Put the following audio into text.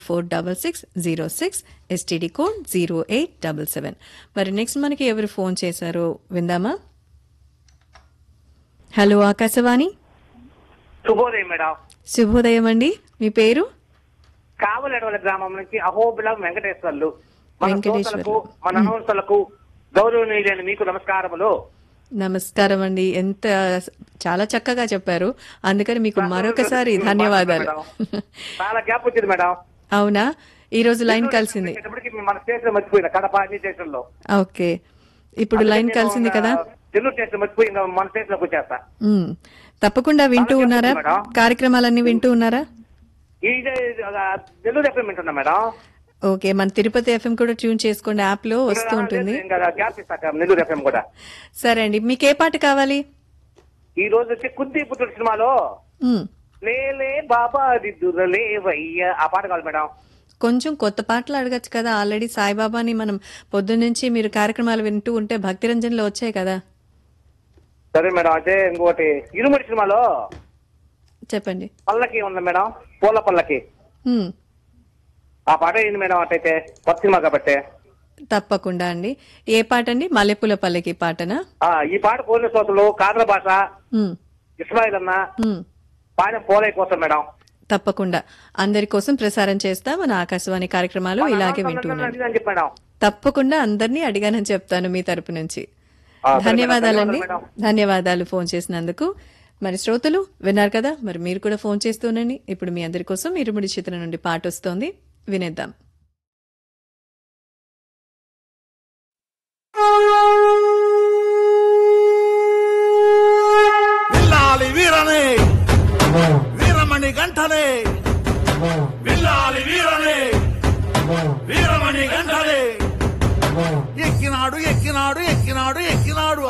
Four double six zero six STD code zero eight double seven మరి next మనకి ఎవరు phone చేశారో విందామా హలో ఆకాశవాణి శుభోదయం మేడం శుభోదయం అండి మీ పేరు కావలడవల గ్రామం నుంచి అహోబిలం వెంకటేశ్వర్లు మన వెంకటేశ్వర్లు. శ్రోతలకు మన అనౌన్సర్లకు గౌరవనీయులైన మీకు నమస్కారములు నమస్కారం అండి ఎంత చాలా చక్కగా చెప్పారు అందుకని మీకు మరొకసారి ధన్యవాదాలు మేడం. చాలా గ్యాప్ వచ్చింది మేడం అవునా ఈ రోజు లైన్ కలిసింది ఇప్పటికి మన స్టేషన్ మర్చిపోయిన కడప అన్ని స్టేషన్ లో ఓకే ఇప్పుడు లైన్ కలిసింది కదా చెన్నూరు స్టేషన్ మర్చిపోయి ఇంకా మన స్టేషన్ లోకి వచ్చేస్తా ఉమ్. తప్పకుండా వింటూ చాలా ఉన్నారా మేడం. కార్యక్రమాలన్నీ వింటూ ఉన్నారా ఈ నెల్లూరు ఎఫ్ఎం వింటున్నా మేడం ఓకే మన తిరుపతి ఎఫ్ఎం కూడా ట్యూన్ చేసుకోండి యాప్ లో వస్తూ ఉంటుంది ఇంకా గ్యాప్ ఇస్తాక నెల్లూరు ఎఫ్ఎం కూడా సరే అండి మీకు ఏ పాట కావాలి ఈ రోజు వచ్చి కుద్ది పుత్రుడు సినిమాలో ఉమ్. లేలే బాబా దిద్దురలే వయ్య ఆ పాట కావాలి మేడం కొంచెం కొత్త పాటలు అడగచ్చు కదా ఆల్రెడీ సాయిబాబాని మనం పొద్దున్నుంచి మీరు కార్యక్రమాలు వింటూ ఉంటే భక్తి రంజన్లో వచ్చాయి కదా సరే మేడం అయితే ఇంకోటి ఇరుముడి సినిమాలో చెప్పండి పల్లకి ఉంది మేడం పూల పల్లకి ఉమ్. ఆ పాట ఏంది మేడం అట్టయితే కొత్త సినిమా కాబట్టి తప్పకుండా అండి ఏ పాట అండి మల్లెపూల పల్లకి పాటనా ఆ ఈ పాట కోరిన శ్రోతలు కాదల భాష ఉమ్. ఇస్మాయిల్ అన్న ఉమ్. పాడిన పోలై కోసం మేడం తప్పకుండా అందరి కోసం ప్రసారం చేస్తా మన ఆకాశవాణి కార్యక్రమాలు ఇలాగే వింటూ ఉండండి అది అని చెప్పి మేడం తప్పకుండా అందరినీ అడిగానని చెప్తాను మీ తరపు నుంచి ఆ, సరే ధన్యవాదాలండి మేడం, ధన్యవాదాలు ధన్యవాదాలు ఫోన్ చేసినందుకు మరి శ్రోతలు విన్నారు కదా మరి మీరు కూడా ఫోన్ చేస్తూనండి ఇప్పుడు మీ అందరి కోసం ఇరుముడి చిత్రం నుండి పాట వస్తోంది వినేద్దాం విల్లాలి వీరనే వీరమణి గంటనే విల్లాలి వీరనే వీరమణి గంటనే ఎక్కినాడు ఎక్కినాడు ఎక్కినాడు ఎక్కినాడు